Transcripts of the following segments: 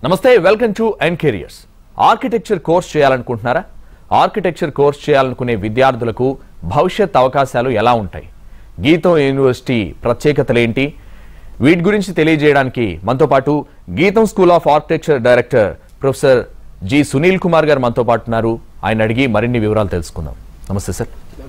నమస్తే welcome to N careers architecture course చేయాలనుకుంటున్నారా architecture course చేయాలనుకునే విద్యార్థులకు భవిష్యత్ అవకాశాలు ఎలా ఉంటాయి గీతం యూనివర్సిటీ ప్రత్యేకతలేంటి వీటి గురించి తెలియజేయడానికి మనతో పాటు GITAM school of architecture director professor G Sunil Kumar గారు మనతో పాటు ఉన్నారు ఆయన అడిగి మరిన్ని వివరాలు తెలుసుకుందాం నమస్తే సార్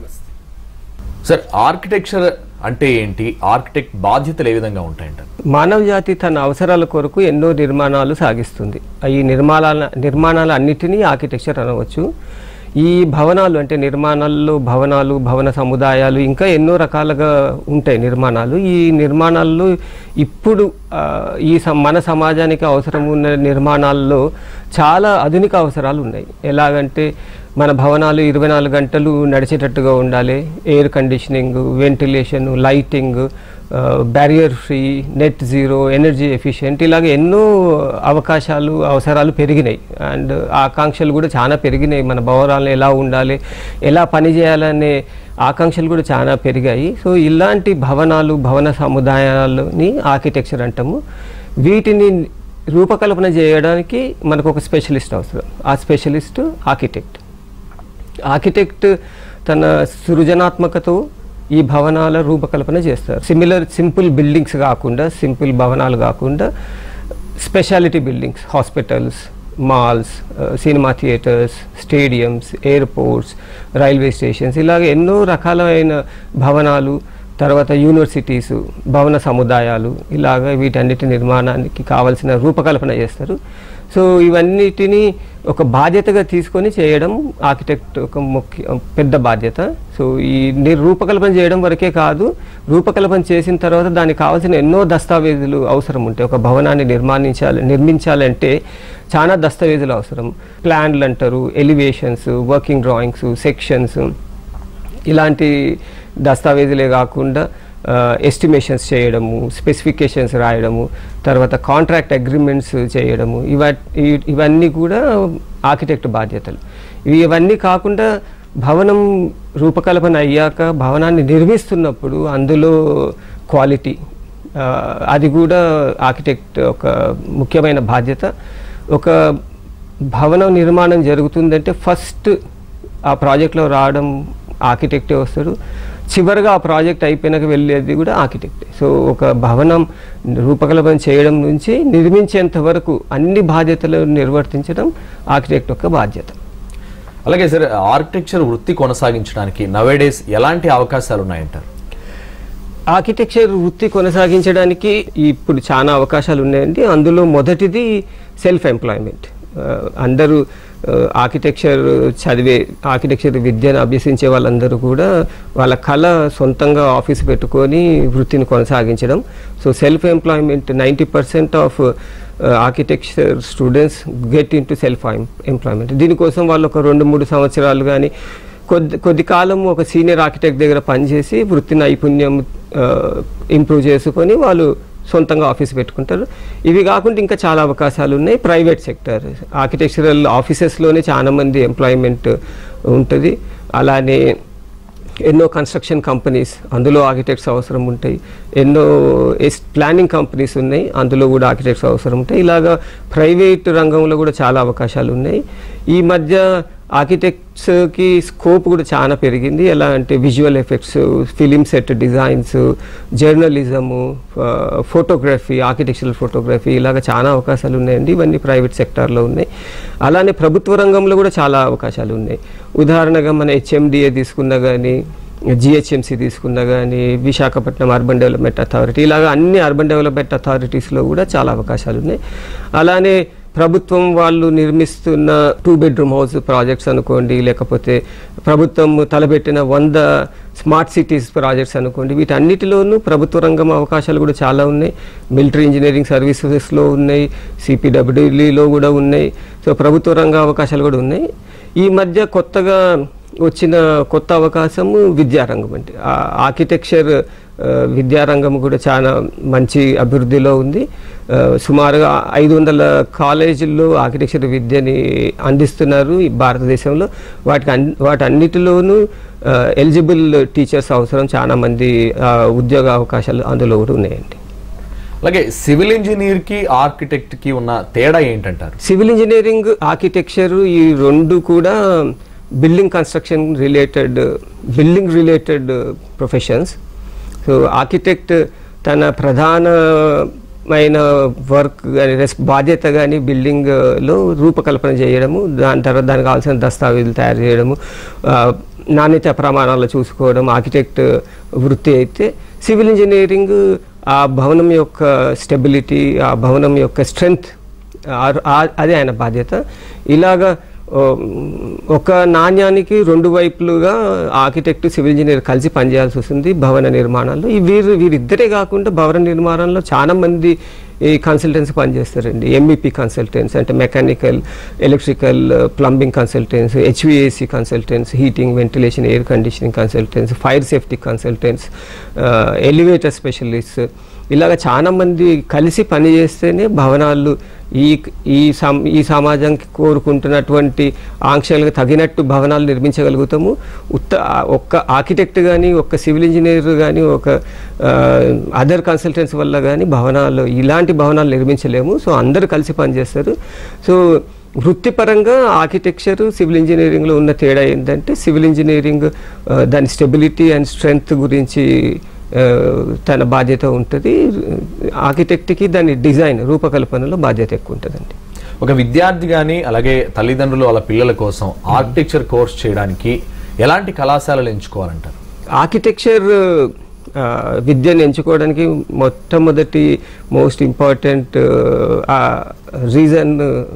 సార్ ఆర్కిటెక్చర్ అంటే ఏంటి ఆర్కిటెక్ట్ బాధ్యతలు ఏ విధంగా ఉంటాయంటారు మానవ జాతి తన అవసరాల కొరకు ఎన్నో నిర్మాణాలు సాగిస్తుంది ఈ నిర్మాణాల నిర్మాణాల అన్నిటినీ ఆర్కిటెక్చర్ అనవచ్చు ఈ భవనాలు అంటే నిర్మాణాల్లో భవనాలు భవన సముదాయాలు ఇంకా ఎన్నో రకాలుగా ఉంటాయి నిర్మాణాలు ఈ నిర్మాణాల్లో ఇప్పుడు ఆ, ఈ సమ- మన సమాజానికి అవసరం ఉన్న నిర్మాణాల్లో చాలా ఆధునిక అవసరాలు ఉన్నాయి ఎలాగంటే మన భవనాలు ఇరవై నాలుగు గంటలు నడిచేటట్టుగా ఉండాలి air conditioning ventilation lighting barrier free net zero energy efficient ఇలాగ ఎన్నో అవకాశాలు అవసరాలు పెరిగినాయి అండ్ ఆకాంక్షలు కూడా చాలా పెరిగినాయి మన భవనాలు ఎలా ఉండాలి ఎలా పనిచేయాలనే ఆకాంక్షలు కూడా చాలా పెరిగాయి సో ఇలాంటి భవనాలు భవన సముదాయాలని ఆర్కిటెక్చర్ అంటాము వీటిని రూపకల్పన చేయడానికి మనకు ఒక స్పెషలిస్ట్ అవసరం ఆ స్పెషలిస్ట్ ఆర్కిటెక్ట్ ఆర్కిటెక్ట్ తన సృజనాత్మకతో ఈ భవనాల రూపకల్పన చేస్తారు సిమిలర్ సింపుల్ బిల్డింగ్స్ కాకుండా సింపుల్ భవనాలు కాకుండా speciality buildings hospitals malls cinema theatres stadiums airports railway stations ఇలాగ ఎన్నో రకాలైన భవనాలు తర్వాత యూనివర్సిటీస్ భవన సముదాయాలు ఇలాగ వీటన్నిటి నిర్మాణానికి కావలసిన రూపకల్పన చేస్తారు సో ఇవన్నిటిని ఒక బాధ్యతగా తీసుకొని చేయడం ఆర్కిటెక్ట్ ఒక ముఖ్య పెద్ద బాధ్యత సో ఈ ని- రూపకల్పన చేయడం వరకే కాదు రూపకల్పన చేసిన తర్వాత దానికి కావాల్సిన ఎన్నో దస్తావేజులు అవసరం ఉంటాయి ఒక భవనాన్ని నిర్మాణించాలి నిర్మించాలంటే చాలా దస్తావేజులు అవసరం ప్లాన్లు అంటారు ఎలివేషన్స్ వర్కింగ్ డ్రాయింగ్స్ సెక్షన్స్ ఇలాంటి దస్తావేజులే కాకుండా ఎస్టిమేషన్స్ చేయడము స్పెసిఫికేషన్స్ రాయడము తర్వాత కాంట్రాక్ట్ అగ్రిమెంట్స్ చేయడము ఇవ ఇ- ఇవన్నీ కూడా ఆర్కిటెక్ట్ బాధ్యతలు ఇవి ఇవన్నీ కాకుండా భవనం రూపకల్పన అయ్యాక భవనాన్ని నిర్మిస్తున్నప్పుడు అందులో క్వాలిటీ ఆ, అది కూడా ఆర్కిటెక్ట్ ఒక ముఖ్యమైన బాధ్యత ఒక భవనం నిర్మాణం జరుగుతుందంటే ఫస్ట్ ఆ ప్రాజెక్ట్లో రావడం ఆర్కిటెక్టే వస్తాడు చివరిగా ఆ ప్రాజెక్ట్ అయిపోయినాక వెళ్ళేది కూడా ఆర్కిటెక్టే సో ఒక భవనం రూపకల్పన చేయడం నుంచి నిర్మించేంత వరకు అన్ని బాధ్యతలు నిర్వర్తించడం ఆర్కిటెక్ట్ యొక్క బాధ్యత అలాగే సార్ ఆర్కిటెక్చర్ వృత్తి కొనసాగించడానికి నవేడేస్ ఎలాంటి అవకాశాలు ఉన్నాయంటారు ఆర్కిటెక్చర్ వృత్తి కొనసాగించడానికి ఇప్పుడు చాలా అవకాశాలు ఉన్నాయండి అందులో మొదటిది సెల్ఫ్ ఎంప్లాయ్మెంట్ అందరూ ఆర్కిటెక్చర్ చదివే ఆర్కిటెక్చర్ విద్యను అభ్యసించే వాళ్ళందరూ కూడా వాళ్ళ కళ సొంతంగా ఆఫీస్ పెట్టుకొని వృత్తిని కొనసాగించడం so self employment ninety percent of architecture students get into self employment దీనికోసం వాళ్ళు ఒక రెండు మూడు సంవత్సరాలు కానీ కొద్ది కొద్ది కాలం ఒక సీనియర్ ఆర్కిటెక్ట్ దగ్గర పనిచేసి వృత్తి నైపుణ్యం ఇంప్రూవ్ చేసుకొని వాళ్ళు సొంతంగా ఆఫీస్ పెట్టుకుంటారు ఇవి కాకుండా ఇంకా చాలా అవకాశాలు ఉన్నాయి ప్రైవేట్ సెక్టర్ ఆర్కిటెక్చరల్ ఆఫీసెస్లోనే చాలా మంది ఎంప్లాయ్మెంట్ ఉంటుంది అలానే ఎన్నో కన్స్ట్రక్షన్ కంపెనీస్ అందులో ఆర్కిటెక్ట్స్ అవసరం ఉంటాయి ఎన్నో ఎస్ ప్లానింగ్ కంపెనీస్ ఉన్నాయి అందులో కూడా ఆర్కిటెక్ట్స్ అవసరం ఉంటాయి ఇలాగా ప్రైవేట్ రంగంలో కూడా చాలా అవకాశాలు ఉన్నాయి ఈ మధ్య ఆర్కిటెక్ట్స్కి స్కోప్ కూడా చాలా పెరిగింది ఎలా అంటే visual effects film set designs journalism photography architectural photography ఇలాగ చాలా అవకాశాలు ఉన్నాయండి ఇవన్నీ ప్రైవేట్ సెక్టార్లో ఉన్నాయి అలానే ప్రభుత్వ రంగంలో కూడా చాలా అవకాశాలు ఉన్నాయి ఉదాహరణగా మన హెచ్ఎండిఏ తీసుకున్నా కానీ జిహెచ్ఎంసీ తీసుకున్నా కానీ విశాఖపట్నం అర్బన్ డెవలప్మెంట్ అథారిటీ ఇలాగ అన్ని అర్బన్ డెవలప్మెంట్ అథారిటీస్లో కూడా చాలా అవకాశాలు ఉన్నాయి అలానే ప్రభుత్వం వాళ్ళు నిర్మిస్తున్న టూ బెడ్రూమ్ హౌస్ ప్రాజెక్ట్స్ అనుకోండి లేకపోతే ప్రభుత్వం తలబెట్టిన వంద స్మార్ట్ సిటీస్ ప్రాజెక్ట్స్ అనుకోండి వీటన్నిటిలోనూ ప్రభుత్వ రంగం అవకాశాలు కూడా చాలా ఉన్నాయి మిలిటరీ ఇంజనీరింగ్ సర్వీసెస్లో ఉన్నాయి సిపిడబ్ల్యూలో కూడా ఉన్నాయి సో ప్రభుత్వ రంగ అవకాశాలు కూడా ఉన్నాయి ఈ మధ్య కొత్తగా వచ్చిన కొత్త అవకాశము విద్యారంగం అంటే ఆర్కిటెక్చర్ విద్యారంగం కూడా చాలా మంచి అభివృద్ధిలో ఉంది ఆ, సుమారుగా ఐదు వందల కాలేజీల్లో ఆర్కిటెక్చర్ విద్యని అందిస్తున్నారు ఈ భారతదేశంలో వాటికి అన్ వాటన్నిటిలోనూ ఎలిజిబుల్ టీచర్స్ అవసరం చాలా మంది ఆ, ఉద్యోగ అవకాశాలు అందులో కూడా ఉన్నాయండి అలాగే సివిల్ ఇంజనీర్ కి ఆర్కిటెక్ట్ కి ఉన్న తేడా ఏంటంటారు సివిల్ ఇంజనీరింగ్ ఆర్కిటెక్చర్ ఈ రెండు కూడా building construction related building related professions so architect తన ప్రధానమైన వర్క్ కానీ రెస్ బాధ్యత కానీ బిల్డింగ్లో రూపకల్పన చేయడము దాని తర్వాత దానికి కావాల్సిన దస్తావేజులు తయారు చేయడము ఆ, నాణ్యత ప్రమాణాలు చూసుకోవడం ఆర్కిటెక్ట్ వృత్తి అయితే సివిల్ ఇంజనీరింగ్ ఆ భవనం యొక్క స్టెబిలిటీ ఆ భవనం యొక్క స్ట్రెంగ్త్ ఆ- ఆ- అదే ఆయన బాధ్యత ఇలాగా ఓ, ఒక నాణ్యానికి రెండు వైపులుగా ఆర్కిటెక్ట్ సివిల్ ఇంజనీర్ కలిసి పనిచేయాల్సి వస్తుంది భవన నిర్మాణాల్లో ఈ వీరు వీరిద్దరే కాకుండా భవన నిర్మాణంలో చాలా మంది ఈ కన్సల్టెన్స్ పనిచేస్తారండి ఎంఈపీ కన్సల్టెన్స్ అంటే mechanical electrical plumbing consultants HVAC consultants heating ventilation air conditioning consultants fire safety consultants elevator specialist ఇలాగ చాలా మంది కలిసి పనిచేస్తేనే భవనాలు ఈ ఈ సమ ఈ సమాజానికి కోరుకుంటున్నటువంటి ఆంక్షలకు తగినట్టు భవనాలు నిర్మించగలుగుతాము ఉత్త ఒక్క ఆర్కిటెక్ట్ కానీ ఒక్క సివిల్ ఇంజనీర్ కానీ ఒక అదర్ కన్సల్టెన్స్ వల్ల కానీ భవనాలు ఇలాంటి భవనాలు నిర్మించలేము సో అందరూ కలిసి పనిచేస్తారు సో వృత్తిపరంగా ఆర్కిటెక్చర్ సివిల్ ఇంజనీరింగ్లో ఉన్న తేడా ఏంటంటే సివిల్ ఇంజనీరింగ్ ఆ, దాని స్టెబిలిటీ అండ్ స్ట్రెంగ్త్ గురించి ఆ, తన బాధ్యత ఉంటుంది ఆర్కిటెక్ట్కి దాని డిజైన్ రూపకల్పనలో బాధ్యత ఎక్కువ ఉంటుందండి ఒక విద్యార్థి కానీ అలాగే తల్లిదండ్రులు వాళ్ళ పిల్లల కోసం ఆర్కిటెక్చర్ కోర్స్ చేయడానికి ఎలాంటి కళాశాలలు ఎంచుకోవాలంటారు ఆర్కిటెక్చర్ ఆ, విద్యను ఎంచుకోవడానికి మొట్టమొదటి మోస్ట్ ఇంపార్టెంట్ రీజన్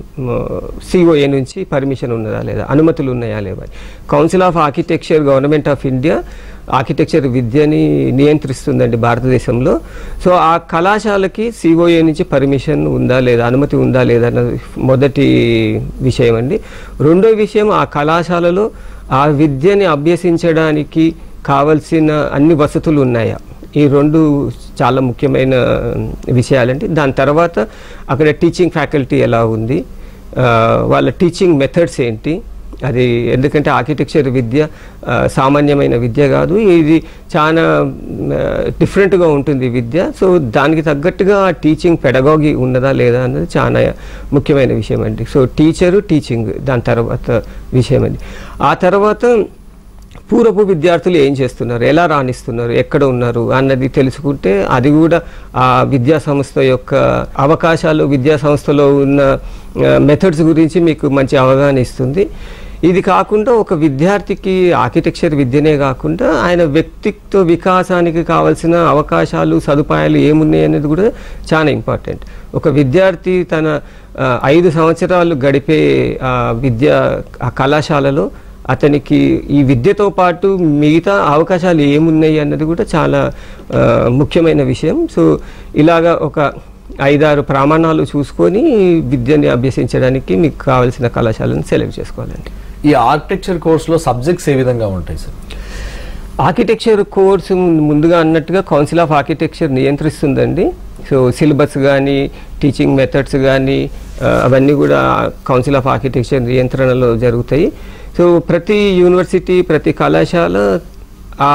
సిఓఏ నుంచి పర్మిషన్ ఉన్నదా లేదా అనుమతులు ఉన్నాయా లేవా council of architecture government of India architecture విద్యని నియంత్రిస్తుందండి భారతదేశంలో సో ఆ కళాశాలకి సిఓఏ నుంచి పర్మిషన్ ఉందా లేదా అనుమతి ఉందా లేదా అన్నది మొదటి విషయం అండి రెండో విషయం ఆ కళాశాలలో ఆ విద్యని అభ్యసించడానికి కావలసిన అన్ని వసతులు ఉన్నాయా ఈ రెండు చాలా ముఖ్యమైన విషయాలండి దాని తర్వాత అక్కడ టీచింగ్ ఫ్యాకల్టీ ఎలా ఉంది ఆ, వాళ్ళ టీచింగ్ మెథడ్స్ ఏంటి అది ఎందుకంటే ఆర్కిటెక్చర్ విద్య ఆ, సామాన్యమైన విద్య కాదు ఇది చాలా డిఫరెంట్గా ఉంటుంది ఈ విద్య సో దానికి తగ్గట్టుగా టీచింగ్ పెడగాగి ఉన్నదా లేదా అన్నది చాలా ముఖ్యమైన విషయం అండి సో టీచరు టీచింగ్ దాని తర్వాత విషయం అండి ఆ తర్వాత పూర్వపు విద్యార్థులు ఏం చేస్తున్నారు ఎలా రాణిస్తున్నారు ఎక్కడ ఉన్నారు అన్నది తెలుసుకుంటే అది కూడా ఆ విద్యా సంస్థ యొక్క అవకాశాలు విద్యా సంస్థలో ఉన్న మెథడ్స్ గురించి మీకు మంచి అవగాహన ఇస్తుంది ఇది కాకుండా ఒక విద్యార్థికి ఆర్కిటెక్చర్ విద్యనే కాకుండా ఆయన వ్యక్తిత్వ వికాసానికి కావాల్సిన అవకాశాలు సదుపాయాలు ఏమున్నాయి అనేది కూడా చాలా ఇంపార్టెంట్ ఒక విద్యార్థి తన ఆ, ఐదు సంవత్సరాలు గడిపే ఆ, విద్య ఆ కళాశాలలో అతనికి ఈ విద్యతో పాటు మిగతా అవకాశాలు ఏమున్నాయి అన్నది కూడా చాలా ఆ, ముఖ్యమైన విషయం సో ఇలాగా ఒక ఐదారు ప్రమాణాలు చూసుకొని విద్యని అభ్యసించడానికి మీకు కావాల్సిన కళాశాలను సెలెక్ట్ చేసుకోవాలండి ఈ ఆర్కిటెక్చర్ కోర్సులో సబ్జెక్ట్స్ ఏ విధంగా ఉంటాయి సార్ ఆర్కిటెక్చర్ కోర్సు ముందు- ముందుగా అన్నట్టుగా కౌన్సిల్ ఆఫ్ ఆర్కిటెక్చర్ నియంత్రిస్తుందండి సో సిలబస్ కానీ టీచింగ్ మెథడ్స్ కానీ అవన్నీ కూడా కౌన్సిల్ ఆఫ్ ఆర్కిటెక్చర్ నియంత్రణలో జరుగుతాయి సో ప్రతి యూనివర్సిటీ ప్రతి కళాశాల ఆ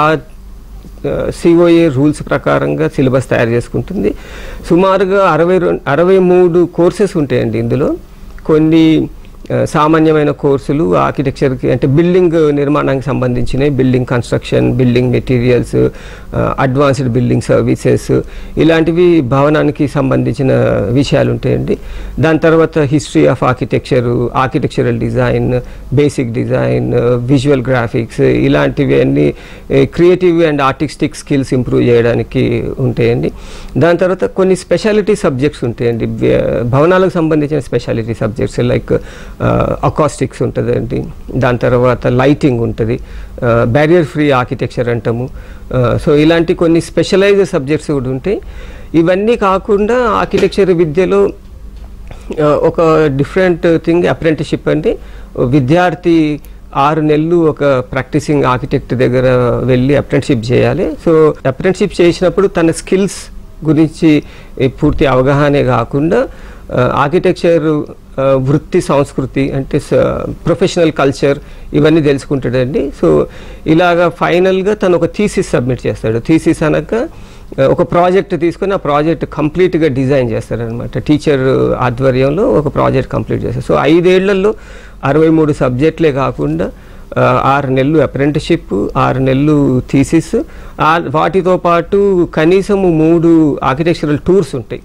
సిఓఏ రూల్స్ ప్రకారంగా సిలబస్ తయారు చేసుకుంటుంది సుమారుగా అరవై రెండు అరవై మూడు కోర్సెస్ ఉంటాయండి ఇందులో కొన్ని ఆ, సామాన్యమైన కోర్సులు ఆర్కిటెక్చర్కి అంటే బిల్డింగ్ నిర్మాణానికి సంబంధించినవి building construction building materials advanced building services ఇలాంటివి భవనానికి సంబంధించిన విషయాలు ఉంటాయండి దాని తర్వాత history of architecture architectural design basic design visual graphics ఇలాంటివి అన్ని creative and artistic skills improve చేయడానికి ఉంటాయండి దాని తర్వాత కొన్ని స్పెషాలిటీ సబ్జెక్ట్స్ ఉంటాయండి వ్య- భవనాలకు సంబంధించిన స్పెషాలిటీ సబ్జెక్ట్స్ లైక్ అకాస్టిక్స్ ఉంటుందండి దాని తర్వాత లైటింగ్ ఉంటుంది బ్యారియర్ ఫ్రీ ఆర్కిటెక్చర్ అంటాము సో ఇలాంటి కొన్ని స్పెషలైజ్డ్ సబ్జెక్ట్స్ కూడా ఉంటాయి ఇవన్నీ కాకుండా ఆర్కిటెక్చర్ విద్యలో ఆ, ఒక డిఫరెంట్ థింగ్ అప్రెంటిషిప్ అంటే విద్యార్థి ఆరు నెలలు ఒక ప్రాక్టీసింగ్ ఆర్కిటెక్ట్ దగ్గర వెళ్ళి అప్రెంటిషిప్ చేయాలి సో అప్రెంటిషిప్ చేసినప్పుడు తన స్కిల్స్ గురించి ఈ పూర్తి అవగాహనే కాకుండా ఆర్కిటెక్చర్ వృత్తి సంస్కృతి అంటే ప్రొఫెషనల్ కల్చర్ ఇవన్నీ తెలుసుకుంటాడండి సో ఇలాగా ఫైనల్గా తను ఒక థీసిస్ సబ్మిట్ చేస్తాడు థీసిస్ అనక ఆ, ఒక ప్రాజెక్ట్ తీసుకొని ఆ ప్రాజెక్ట్ కంప్లీట్గా డిజైన్ చేస్తారనమాట టీచర్ ఆధ్వర్యంలో ఒక ప్రాజెక్ట్ కంప్లీట్ చేస్తారు సో ఐదేళ్లలో అరవై మూడు సబ్జెక్టులే కాకుండా ఆ, ఆరు నెలలు అప్రెంటిషిప్ ఆరు నెలలు థీసిస్ వాటితో పాటు కనీసము మూడు ఆర్కిటెక్చరల్ టూర్స్ ఉంటాయి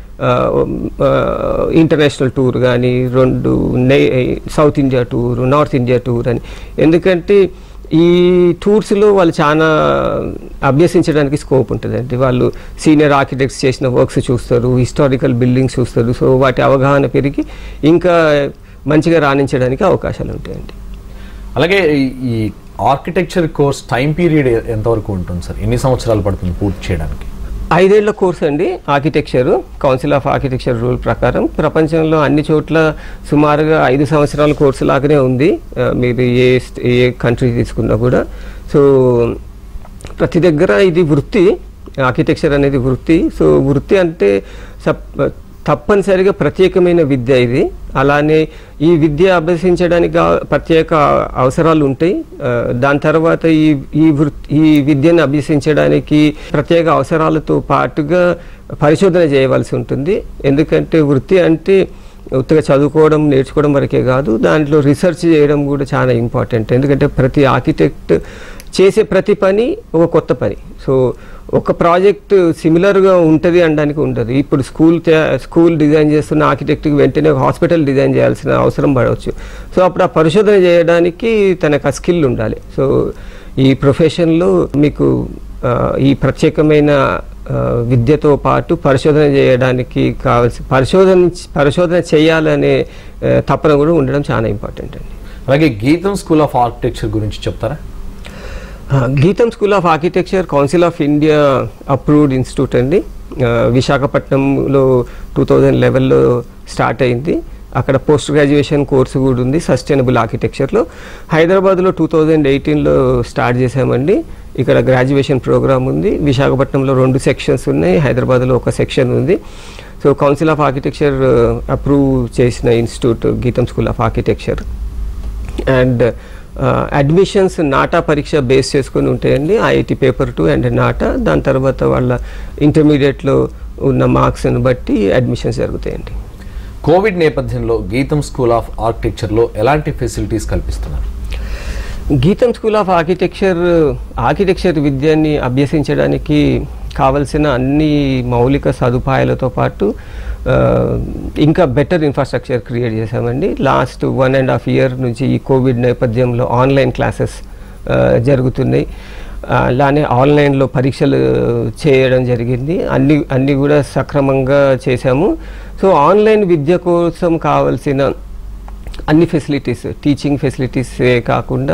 ఇంటర్నేషనల్ టూర్ కానీ రెండు నే south India tour north India tour అని ఎందుకంటే ఈ టూర్స్లో వాళ్ళు చాలా అభ్యసించడానికి స్కోప్ ఉంటుందండి వాళ్ళు సీనియర్ ఆర్కిటెక్ట్స్ చేసిన వర్క్స్ చూస్తారు హిస్టారికల్ బిల్డింగ్స్ చూస్తారు సో వాటి అవగాహన పెరిగి ఇంకా మంచిగా రాణించడానికి అవకాశాలు ఉంటాయండి అలాగే ఈ- ఈ ఆర్కిటెక్చర్ కోర్స్ టైం పీరియడ్ ఎంతవరకు ఉంటుంది సార్ ఎన్ని సంవత్సరాలు పడుతుంది పూర్తి చేయడానికి ఐదేళ్ల కోర్స్ అండి architecture council of architecture rule ప్రకారం ప్రపంచంలో అన్ని చోట్ల సుమారుగా ఐదు సంవత్సరాల కోర్సు లాగానే ఉంది ఆ, మీరు ఏ స్ట్- ఏ కంట్రీ తీసుకున్నా కూడా సో ప్రతి దగ్గర ఇది వృత్తి ఆర్కిటెక్చర్ అనేది వృత్తి సో వృత్తి అంటే సప్ తప్పనిసరిగా ప్రత్యేకమైన విద్య ఇది అలానే ఈ విద్య అభ్యసించడానికి గా- ప్రత్యేక అవసరాలు ఉంటాయి ఆ, దాని తర్వాత ఈ ఈ వృత్తి ఈ విద్యను అభ్యసించడానికి ప్రత్యేక అవసరాలతో పాటుగా పరిశోధన చేయవలసి ఉంటుంది ఎందుకంటే వృత్తి అంటే ఉత్తగా చదువుకోవడం నేర్చుకోవడం వరకే కాదు దాంట్లో రీసెర్చ్ చేయడం కూడా చాలా ఇంపార్టెంట్ ఎందుకంటే ప్రతి ఆర్కిటెక్ట్ చేసే ప్రతి పని ఒక కొత్త పని సో ఒక ప్రాజెక్ట్ సిమిలర్గా ఉంటుంది అనడానికి ఉండదు ఇప్పుడు స్కూల్ తే- స్కూల్ డిజైన్ చేస్తున్న ఆర్కిటెక్ట్కి వెంటనే ఒక హాస్పిటల్ డిజైన్ చేయాల్సిన అవసరం పడవచ్చు సో అప్పుడు ఆ పరిశోధన చేయడానికి తనకు ఆ స్కిల్ ఉండాలి సో ఈ ప్రొఫెషన్లో మీకు ఆ, ఈ ప్రత్యేకమైన ఆ, విద్యతో పాటు పరిశోధన చేయడానికి కావాల్సి పరిశోధన పరిశోధన చేయాలనే ఆ, తపన కూడా ఉండడం చాలా ఇంపార్టెంట్ అండి అలాగే గీతం స్కూల్ ఆఫ్ ఆర్కిటెక్చర్ గురించి చెప్తారా ఆ, GITAM school of architecture council of India approved institute అండి ఆ, విశాఖపట్నంలో టూ థౌజండ్ లెవెల్లో స్టార్ట్ అయింది అక్కడ పోస్ట్ గ్రాడ్యుయేషన్ కోర్సు కూడా ఉంది సస్టైనబుల్ ఆర్కిటెక్చర్లో హైదరాబాద్లో టూ థౌజండ్ ఎయిటీన్లో స్టార్ట్ చేశామండి ఇక్కడ గ్రాడ్యుయేషన్ ప్రోగ్రామ్ ఉంది విశాఖపట్నంలో రెండు సెక్షన్స్ ఉన్నాయి హైదరాబాద్లో ఒక సెక్షన్ ఉంది so council of architecture approve చేసిన institute GITAM school of architecture and admissions NATA పరీక్ష బేస్ చేసుకొని ఉంటాయండి IIT paper two and NATA దాని తర్వాత వాళ్ళ ఇంటర్మీడియట్లో ఉన్న మార్క్స్ని బట్టి అడ్మిషన్స్ జరుగుతాయండి కోవిడ్ నేపథ్యంలో గీతం స్కూల్ ఆఫ్ ఆర్కిటెక్చర్లో ఎలాంటి ఫెసిలిటీస్ కల్పిస్తున్నారు గీతం స్కూల్ ఆఫ్ ఆర్కిటెక్చర్ ఆర్కిటెక్చర్ విద్యని అభ్యసించడానికి కావలసిన అన్ని మౌలిక సదుపాయాలతో పాటు ఆ, ఇంకా బెటర్ ఇన్ఫ్రాస్ట్రక్చర్ క్రియేట్ చేశామండి last one and half year నుంచి ఈ కోవిడ్ నేపథ్యంలో ఆన్లైన్ క్లాసెస్ జరుగుతున్నాయి ఆ, అలానే ఆన్లైన్లో పరీక్షలు చేయడం జరిగింది అన్ని అన్ని కూడా సక్రమంగా చేశాము సో ఆన్లైన్ విద్య కోసం కావలసిన అన్ని ఫెసిలిటీస్ టీచింగ్ ఫెసిలిటీసే కాకుండా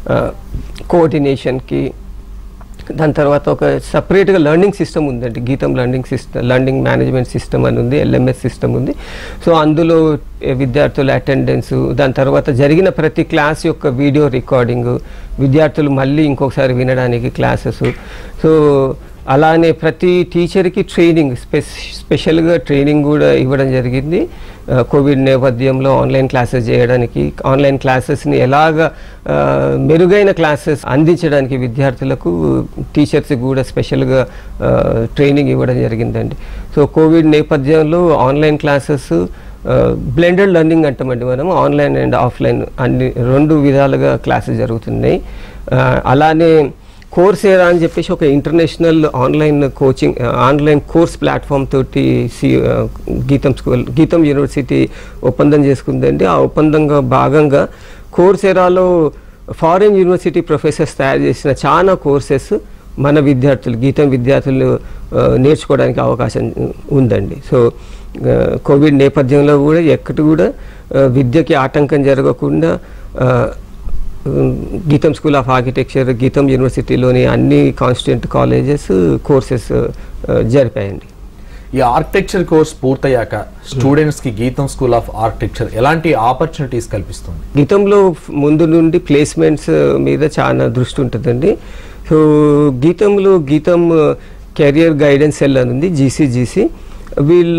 కోఆర్డినేషన్కి దాని తర్వాత ఒక సపరేట్గా లెర్నింగ్ సిస్టమ్ ఉందండి GITAM learning system learning management system అని ఉంది ఎల్ఎంఎస్ సిస్టమ్ ఉంది సో అందులో ఏ, విద్యార్థుల అటెండెన్స్ దాని తర్వాత జరిగిన ప్రతి క్లాస్ యొక్క వీడియో రికార్డింగ్ విద్యార్థులు మళ్ళీ ఇంకొకసారి వినడానికి క్లాసెస్ సో అలానే ప్రతి టీచర్కి ట్రైనింగ్ స్పెస్ స్పెషల్గా ట్రైనింగ్ కూడా ఇవ్వడం జరిగింది ఆ, కోవిడ్ నేపథ్యంలో ఆన్లైన్ క్లాసెస్ చేయడానికి ఆన్లైన్ క్లాసెస్ని ఎలాగ ఆ, మెరుగైన క్లాసెస్ అందించడానికి విద్యార్థులకు టీచర్స్కి కూడా స్పెషల్గా ఆ, ట్రైనింగ్ ఇవ్వడం జరిగిందండి సో కోవిడ్ నేపథ్యంలో ఆన్లైన్ క్లాసెస్ బ్లెండెడ్ లెర్నింగ్ అంటామండి మనం ఆన్లైన్ అండ్ ఆఫ్లైన్ అన్ని రెండు విధాలుగా క్లాసెస్ జరుగుతున్నాయి ఆ, అలానే కోర్సేరా అని చెప్పేసి ఒక international online coaching online course platform తోటి సి ఆ, గీతం స్కూల్ గీతం యూనివర్సిటీ ఒప్పందం చేసుకుందండి ఆ ఒప్పందంగా భాగంగా కోర్సేరాలో ఫారిన్ యూనివర్సిటీ ప్రొఫెసర్స్ తయారు చేసిన చాలా కోర్సెస్ మన విద్యార్థులు గీతం విద్యార్థులు ఆ, నేర్చుకోవడానికి అవకాశం ఉందండి సో ఆ, కోవిడ్ నేపథ్యంలో కూడా ఎక్కడి కూడా ఆ, విద్యకి ఆటంకం జరగకుండా ఆ, ఉమ్, గీతం స్కూల్ ఆఫ్ ఆర్కిటెక్చర్ గీతం యూనివర్సిటీలోని అన్ని కాన్స్టిట్యూంట్ కాలేజెస్ కోర్సెస్ జరిపాయండి ఈ ఆర్కిటెక్చర్ కోర్స్ పూర్తయ్యాక స్టూడెంట్స్ కి గీతం స్కూల్ ఆఫ్ ఆర్కిటెక్చర్ ఎలాంటి ఆపర్చునిటీస్ కల్పిస్తుంది గీతంలో ఫ్- ముందు నుండి ప్లేస్మెంట్స్ మీద చాలా దృష్టి ఉంటుందండి సో గీతంలో గీతం కెరియర్ గైడెన్స్ సెల్ అని ఉంది జీసీజీసీ వీళ్ళ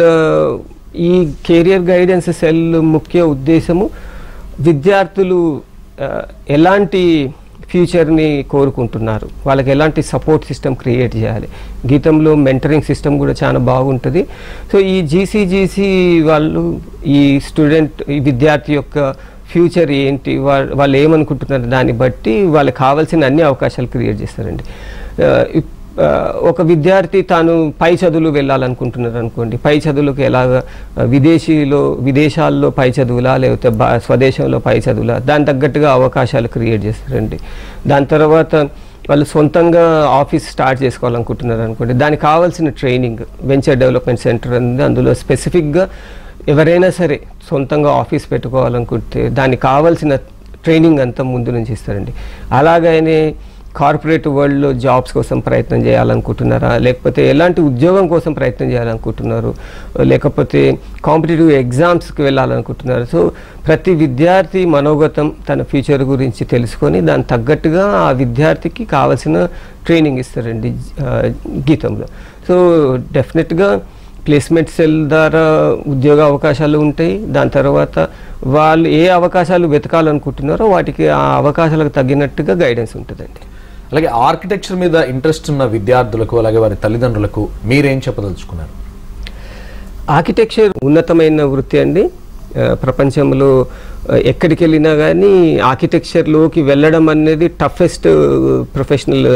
ఈ కెరియర్ గైడెన్స్ సెల్ ముఖ్య ఉద్దేశము విద్యార్థులు ఆ, ఎలాంటి ఫ్యూచర్ని కోరుకుంటున్నారు వాళ్ళకి ఎలాంటి సపోర్ట్ సిస్టమ్ క్రియేట్ చేయాలి గీతంలో మెంటరింగ్ సిస్టమ్ కూడా చాలా బాగుంటుంది సో ఈ జీసీజీసీ వాళ్ళు ఈ స్టూడెంట్ ఈ విద్యార్థి యొక్క ఫ్యూచర్ ఏంటి వా- వాళ్ళు ఏమనుకుంటున్నారు దాన్ని బట్టి వాళ్ళకి కావాల్సిన అన్ని అవకాశాలు క్రియేట్ చేస్తారండి ఆ, ఇప్- ఆ, ఒక విద్యార్థి తాను పై చదువులు వెళ్ళాలనుకుంటున్నారు అనుకోండి పై చదువులకు ఎలాగ ఆ, విదేశీలో విదేశాల్లో పై చదువులా లేకపోతే బా స్వదేశంలో పై చదువులా దాని తగ్గట్టుగా అవకాశాలు క్రియేట్ చేస్తారండి దాని తర్వాత వాళ్ళు సొంతంగా ఆఫీస్ స్టార్ట్ చేసుకోవాలనుకుంటున్నారు అనుకోండి దానికి కావాల్సిన ట్రైనింగ్ వెంచర్ డెవలప్మెంట్ సెంటర్ ఉంది అందులో స్పెసిఫిక్గా ఎవరైనా సరే సొంతంగా ఆఫీస్ పెట్టుకోవాలనుకుంటే దానికి కావాల్సిన ట్రైనింగ్ అంతా ముందు నుంచి ఇస్తారండి అలాగనే కార్పొరేట్ వరల్డ్లో జాబ్స్ కోసం ప్రయత్నం చేయాలనుకుంటున్నారా లేకపోతే ఎలాంటి ఉద్యోగం కోసం ప్రయత్నం చేయాలనుకుంటున్నారు లేకపోతే కాంపిటేటివ్ ఎగ్జామ్స్కి వెళ్ళాలనుకుంటున్నారు సో ప్రతి విద్యార్థి మనోగతం తన ఫ్యూచర్ గురించి తెలుసుకొని దానికి తగ్గట్టుగా ఆ విద్యార్థికి కావాల్సిన ట్రైనింగ్ ఇస్తారండి ఆ, గీతంలో సో డెఫినెట్గా ప్లేస్మెంట్ సెల్ ద్వారా ఉద్యోగ అవకాశాలు ఉంటాయి దాని తర్వాత వాళ్ళు ఏ అవకాశాలు వెతకాలనుకుంటున్నారో వాటికి ఆ అవకాశాలకు తగ్గినట్టుగా గైడెన్స్ ఉంటుందండి అలాగే ఆర్కిటెక్చర్ మీద ఇంట్రెస్ట్ ఉన్న విద్యార్థులకు అలాగే వారి తల్లిదండ్రులకు మీరేం చెప్పదలుచుకున్నారు ఆర్కిటెక్చర్ ఉన్నతమైన వృత్తి అండి ఆ, ప్రపంచంలో ఆ, ఎక్కడికి వెళ్ళినా కానీ ఆర్కిటెక్చర్లోకి వెళ్ళడం అనేది టఫెస్ట్ ప్రొఫెషనల్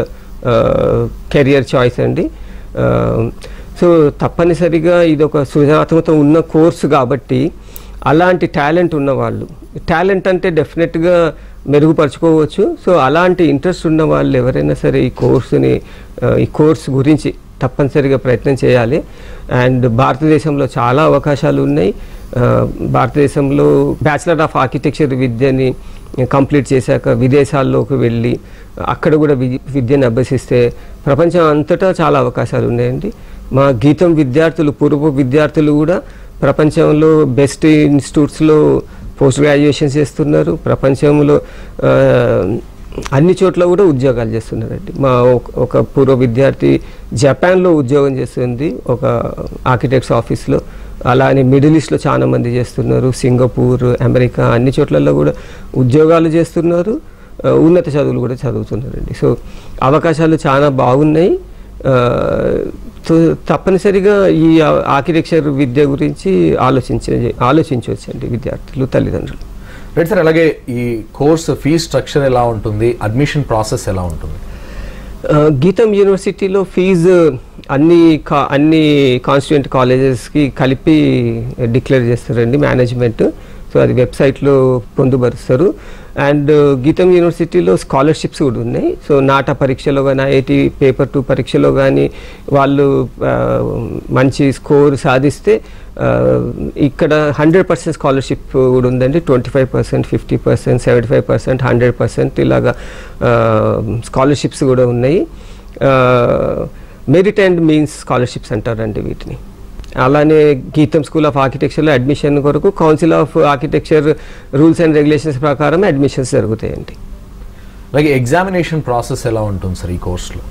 కెరియర్ చాయిస్ అండి ఆ, సో తప్పనిసరిగా ఇది ఒక సృజనాత్మకత ఉన్న కోర్సు కాబట్టి అలాంటి టాలెంట్ ఉన్నవాళ్ళు టాలెంట్ అంటే డెఫినెట్గా మెరుగుపరుచుకోవచ్చు సో అలాంటి ఇంట్రెస్ట్ ఉన్న వాళ్ళు ఎవరైనా సరే ఈ కోర్సుని ఆ, ఈ కోర్స్ గురించి తప్పనిసరిగా ప్రయత్నం చేయాలి అండ్ భారతదేశంలో చాలా అవకాశాలు ఉన్నాయి ఆ, భారతదేశంలో బ్యాచిలర్ ఆఫ్ ఆర్కిటెక్చర్ విద్యని కంప్లీట్ చేశాక విదేశాల్లోకి వెళ్ళి అక్కడ కూడా వి- విద్యను అభ్యసిస్తే ప్రపంచం అంతటా చాలా అవకాశాలు ఉన్నాయండి మా గీతం విద్యార్థులు పూర్వ విద్యార్థులు కూడా ప్రపంచంలో బెస్ట్ ఇన్స్టిట్యూట్స్లో పోస్ట్ గ్రాడ్యుయేషన్ చేస్తున్నారు ప్రపంచంలో ఆ, అన్ని చోట్ల కూడా ఉద్యోగాలు చేస్తున్నారండి మా ఒక- ఒక పూర్వ విద్యార్థి జపాన్లో ఉద్యోగం చేస్తుంది ఒక ఆర్కిటెక్ట్స్ ఆఫీస్లో అలానే మిడిల్ ఈస్ట్లో చాలా మంది చేస్తున్నారు సింగపూర్ అమెరికా అన్ని చోట్లలో కూడా ఉద్యోగాలు చేస్తున్నారు ఆ, ఉన్నత చదువులు కూడా చదువుతున్నారండి సో అవకాశాలు చాలా బాగున్నాయి ఆ, సో తప్పనిసరిగా ఈ ఆ- ఆర్కిటెక్చర్ విద్య గురించి ఆలోచించే ఆలోచించవచ్చండి విద్యార్థులు తల్లిదండ్రులు రైట్ సార్ అలాగే ఈ కోర్స్ ఫీ స్ట్రక్చర్ ఎలా ఉంటుంది అడ్మిషన్ ప్రాసెస్ ఎలా ఉంటుంది ఆ, గీతం యూనివర్సిటీలో ఫీజు అన్ని కా అన్ని కాన్స్టిట్యూంట్ కాలేజెస్కి కలిపి డిక్లేర్ చేస్తారండి మేనేజ్మెంట్ సో అది వెబ్సైట్లో పొందుపరుస్తారు అండ్ గీతం యూనివర్సిటీలో స్కాలర్షిప్స్ కూడా ఉన్నాయి సో నాటా పరీక్షలో కానీ ఐఐటి పేపర్ టూ పరీక్షలో కానీ వాళ్ళు ఆ, మంచి స్కోర్ సాధిస్తే ఆ, ఇక్కడ హండ్రెడ్ పర్సెంట్ స్కాలర్షిప్ కూడా ఉందండి twenty five percent fifty percent seventy five percent hundred percent ఇలాగా స్కాలర్షిప్స్ కూడా ఉన్నాయి మెరిట్ అండ్ మీన్స్ స్కాలర్షిప్స్ అంటారండి వీటిని అలానే గీతం స్కూల్ ఆఫ్ ఆర్కిటెక్చర్లో అడ్మిషన్ కొరకు council of architecture rules and regulations ప్రకారం అడ్మిషన్స్ జరుగుతాయండి అలాగే ఎగ్జామినేషన్ ప్రాసెస్ ఎలా ఉంటుంది సార్ ఈ కోర్సులో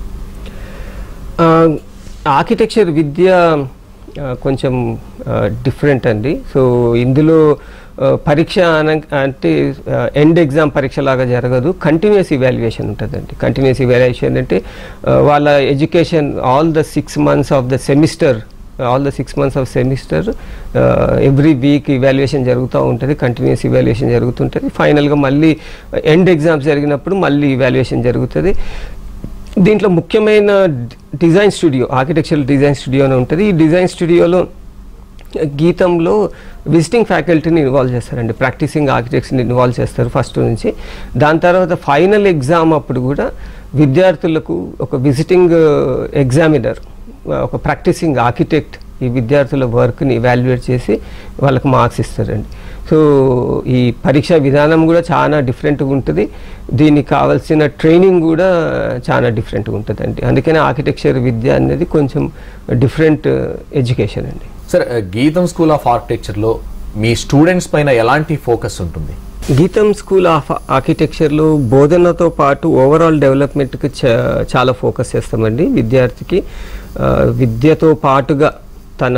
ఆర్కిటెక్చర్ విద్య ఆ, కొంచెం డిఫరెంట్ అండి సో ఇందులో ఆ, పరీక్ష అన- అంటే ఎండ్ ఎగ్జామ్ పరీక్ష లాగా జరగదు కంటిన్యూస్ ఇవాల్యుయేషన్ ఉంటుందండి కంటిన్యూస్ ఇవాల్యుయేషన్ అంటే ఆ, వాళ్ళ education all the six months of the semester all the six months of semester every week evaluation జరుగుతూ ఉంటుంది కంటిన్యూస్ ఇవాల్యుయేషన్ జరుగుతుంటుంది ఫైనల్గా మళ్ళీ ఎండ్ ఎగ్జామ్స్ జరిగినప్పుడు మళ్ళీ ఇవాల్యుయేషన్ జరుగుతుంది దీంట్లో ముఖ్యమైన design studio architectural design studio అని ఉంటుంది ఈ డిజైన్ స్టూడియోలో గీతంలో విజిటింగ్ ఫ్యాకల్టీని ఇన్వాల్వ్ చేస్తారండి ప్రాక్టీసింగ్ ఆర్కిటెక్ట్స్ని ఇన్వాల్వ్ చేస్తారు ఫస్ట్ నుంచి దాని తర్వాత ఫైనల్ ఎగ్జామ్ అప్పుడు కూడా విద్యార్థులకు ఒక విజిటింగ్ ఎగ్జామినర్ ఒక ప్రాక్టీసింగ్ ఆర్కిటెక్ట్ ఈ విద్యార్థుల వర్క్ని ఇవాల్యుయేట్ చేసి వాళ్ళకి మార్క్స్ ఇస్తారండి సో ఈ పరీక్షా విధానం కూడా చాలా డిఫరెంట్గా ఉంటుంది దీనికి కావాల్సిన ట్రైనింగ్ కూడా చాలా డిఫరెంట్గా ఉంటుందండి అందుకనే ఆర్కిటెక్చర్ విద్య అనేది కొంచెం డిఫరెంట్ ఎడ్యుకేషన్ అండి సార్ గీతం స్కూల్ ఆఫ్ ఆర్కిటెక్చర్లో మీ స్టూడెంట్స్ పైన ఎలాంటి ఫోకస్ ఉంటుంది గీతం స్కూల్ ఆఫ్ ఆర్కిటెక్చర్లో బోధనతో పాటు ఓవరాల్ డెవలప్మెంట్కి చా- చాలా ఫోకస్ చేస్తామండి విద్యార్థికి ఆ, విద్యతో పాటుగా తన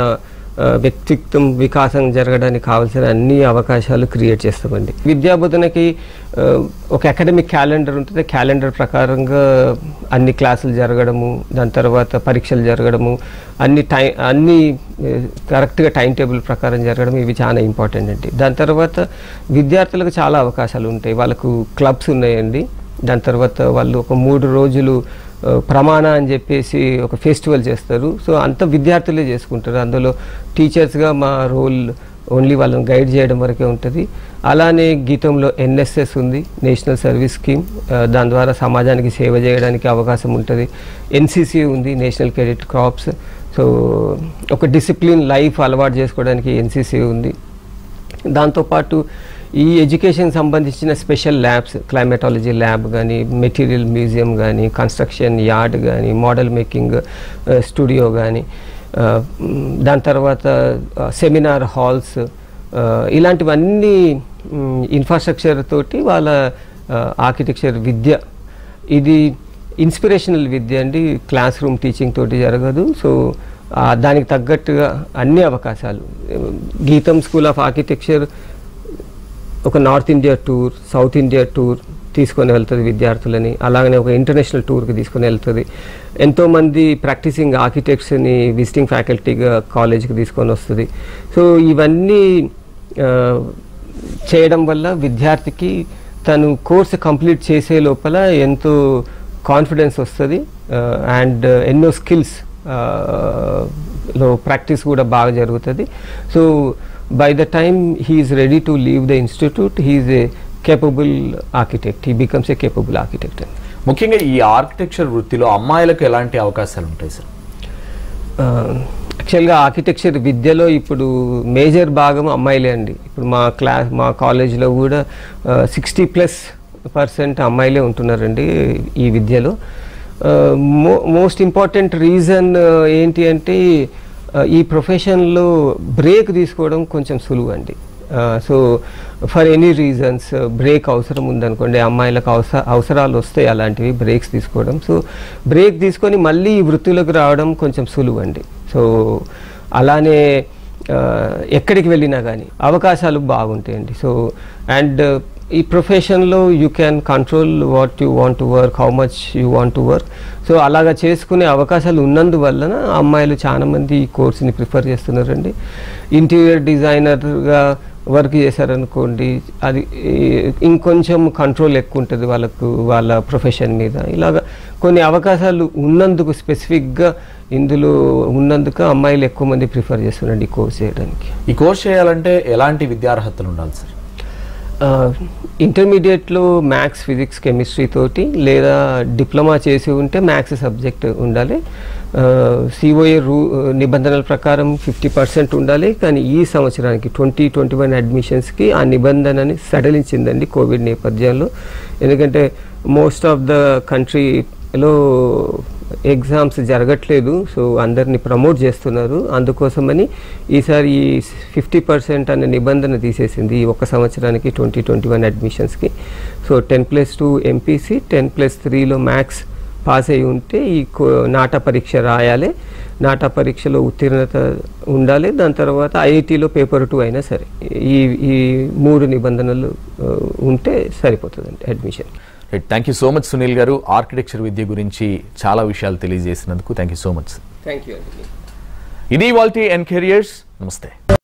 ఆ, వ్యక్తిత్వం వికాసం జరగడానికి కావాల్సిన అన్ని అవకాశాలు క్రియేట్ చేస్తామండి విద్యా బోధనకి ఆ, ఒక అకాడమిక్ క్యాలెండర్ ఉంటుంది క్యాలెండర్ ప్రకారంగా అన్ని క్లాసులు జరగడము దాని తర్వాత పరీక్షలు జరగడము అన్ని టై అన్ని కరెక్ట్గా టైం టేబుల్ ప్రకారం జరగడం ఇవి చాలా ఇంపార్టెంట్ అండి దాని తర్వాత విద్యార్థులకు చాలా అవకాశాలు ఉంటాయి వాళ్ళకు క్లబ్స్ ఉన్నాయండి దాని తర్వాత వాళ్ళు ఒక మూడు రోజులు ఆ, ప్రమాణ అని చెప్పేసి ఒక ఫెస్టివల్ చేస్తారు సో అంత విద్యార్థులే చేసుకుంటారు అందులో టీచర్స్గా మా రోల్ ఓన్లీ వాళ్ళని గైడ్ చేయడం వరకే ఉంటుంది అలానే గీతంలో ఎన్ఎస్ఎస్ ఉంది నేషనల్ సర్వీస్ స్కీమ్ ఆ, దాని ద్వారా సమాజానికి సేవ చేయడానికి అవకాశం ఉంటుంది ఎన్సిసి ఉంది నేషనల్ క్రెడిట్ క్రాప్స్ సో ఒక డిసిప్లిన్ లైఫ్ అలవాటు చేసుకోవడానికి ఎన్సిసి ఉంది దాంతోపాటు ఈ ఎడ్యుకేషన్ సంబంధించిన స్పెషల్ ల్యాబ్స్ క్లైమేటాలజీ ల్యాబ్ కానీ మెటీరియల్ మ్యూజియం కానీ కన్స్ట్రక్షన్ యార్డ్ కానీ మోడల్ మేకింగ్ స్టూడియో కానీ దాని తర్వాత సెమినార్ హాల్స్ ఇలాంటివన్నీ ఇన్ఫ్రాస్ట్రక్చర్ తోటి వాళ్ళ ఆర్కిటెక్చర్ విద్య ఇది ఇన్స్పిరేషనల్ విద్య అండి క్లాస్ రూమ్ టీచింగ్ తోటి జరగదు సో ఆ, దానికి తగ్గట్టుగా అన్ని అవకాశాలు గీతం స్కూల్ ఆఫ్ ఆర్కిటెక్చర్ ఒక north India tour south India tour తీసుకొని వెళ్తుంది విద్యార్థులని అలాగనే ఒక ఇంటర్నేషనల్ టూర్కి తీసుకొని వెళ్తుంది ఎంతోమంది ప్రాక్టీసింగ్ ఆర్కిటెక్ట్స్ని విజిటింగ్ ఫ్యాకల్టీగా కాలేజ్కి తీసుకొని వస్తుంది సో ఇవన్నీ ఆ, చేయడం వల్ల విద్యార్థికి తను కోర్సు కంప్లీట్ చేసే లోపల ఎంతో కాన్ఫిడెన్స్ వస్తుంది అండ్ ఎన్నో స్కిల్స్ లో ప్రాక్టీస్ కూడా బాగా జరుగుతుంది so by the time he's ready to leave the institute he's a capable architect he becomes a capable architect అండి ముఖ్యంగా ఈ ఆర్కిటెక్చర్ వృత్తిలో అమ్మాయిలకు ఎలాంటి అవకాశాలు ఉంటాయి సార్ యాక్చువల్గా ఆర్కిటెక్చర్ విద్యలో ఇప్పుడు మేజర్ భాగం అమ్మాయిలే అండి ఇప్పుడు మా క్లాస్ మా కాలేజ్లో కూడా సిక్స్టీ ప్లస్ పర్సెంట్ అమ్మాయిలే ఉంటున్నారండి ఈ విద్యలో మో మోస్ట్ ఇంపార్టెంట్ రీజన్ ఏంటి అంటే ఆ, ఈ ప్రొఫెషన్లో బ్రేక్ తీసుకోవడం కొంచెం సులువు అండి so for any reasons break అవసరం ఉందనుకోండి అమ్మాయిలకు అవసర అవసరాలు వస్తాయి అలాంటివి బ్రేక్స్ తీసుకోవడం సో బ్రేక్ తీసుకొని మళ్ళీ ఈ వృత్తిలోకి రావడం కొంచెం సులువు అండి సో అలానే ఆ, ఎక్కడికి వెళ్ళినా కానీ అవకాశాలు బాగుంటాయండి సో అండ్ ఈ ప్రొఫెషన్లో you can control what you want to work how much you want to work so అలాగా చేసుకునే అవకాశాలు ఉన్నందువలన అమ్మాయిలు చాలా మంది ఈ కోర్స్ని ప్రిఫర్ చేస్తున్నారండి ఇంటీరియర్ డిజైనర్గా వర్క్ చేశారనుకోండి అది ఈ- ఇంకొంచెం కంట్రోల్ ఎక్కువ ఉంటుంది వాళ్ళకు వాళ్ళ ప్రొఫెషన్ మీద ఇలాగ కొన్ని అవకాశాలు ఉన్నందుకు స్పెసిఫిక్గా ఇందులో ఉన్నందుకు అమ్మాయిలు ఎక్కువ మంది ప్రిఫర్ చేస్తున్నారండి ఈ కోర్స్ చేయడానికి ఈ కోర్స్ చేయాలంటే ఎలాంటి విద్యార్హతలు ఉండాలి సార్ ఇంటర్మీడియట్లో మ్యాథ్స్ ఫిజిక్స్ కెమిస్ట్రీ తోటి లేదా డిప్లొమా చేసి ఉంటే మ్యాథ్స్ సబ్జెక్ట్ ఉండాలి సిఓఏ రూ నిబంధనల ప్రకారం ఫిఫ్టీ పర్సెంట్ ఉండాలి కానీ ఈ సంవత్సరానికి ట్వంటీ ట్వంటీ వన్ అడ్మిషన్స్కి ఆ నిబంధనని సడలించిందండి కోవిడ్ నేపథ్యంలో ఎందుకంటే మోస్ట్ ఆఫ్ ద కంట్రీలో ఎగ్జామ్స్ జరగట్లేదు సో అందరిని ప్రమోట్ చేస్తున్నారు అందుకోసమని ఈసారి ఈ ఫిఫ్టీ పర్సెంట్ అనే నిబంధన తీసేసింది ఈ ఒక సంవత్సరానికి ట్వంటీ ట్వంటీ వన్ అడ్మిషన్స్కి so ten plus two MPC ten plus త్రీలో మ్యాథ్స్ పాస్ అయి ఉంటే ఈ కో- నాటా పరీక్ష రాయాలి నాటా పరీక్షలో ఉత్తీర్ణత ఉండాలి దాని తర్వాత ఐఐటీలో పేపర్ టూ అయినా సరే ఈ ఈ మూడు నిబంధనలు ఆ, ఉంటే సరిపోతుందండి admission right thank you so much Sunil గారు ఆర్కిటెక్చర్ విద్య గురించి చాలా విషయాలు తెలియజేసినందుకు thank you so much thank you అండి ఇది వాల్టీ అండ్ కెరియర్స్ నమస్తే